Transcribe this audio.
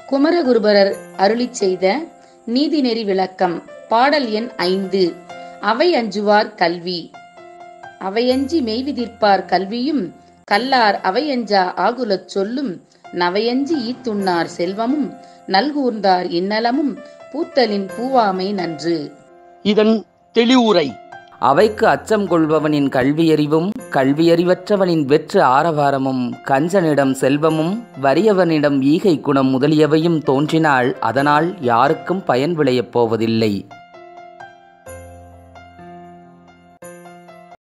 குமரகுருபரர் அருளிச் செய்த நீதிநெறி விளக்கம் பாடல் எண் ஐந்து அவை அஞ்சுவார் கல்வி அவையஞ்சி மெய்விதிர்ப்பார் கல்வியும் கல்லார் அவையஞ்சா ஆகுலச் சொல்லும் நவையஞ்சி ஈத்துண்ணார் செல்வமும் நல்கூர்ந்தார் இன்னலமும் பூத்தலின் பூவாமை நன்று இதன் தெளிவுரை அவைக்கு அச்சம் கொள்பவனின் கல்வியறிவும் கல்வியறிவற்றவனின் வெற்று ஆரவாரமும் கஞ்சனிடம் செல்வமும் வறியவனிடம் ஈகை குணம் முதலியவையும் தோன்றினால் அதனால் யாருக்கும் பயன் விளையப் போவதில்லை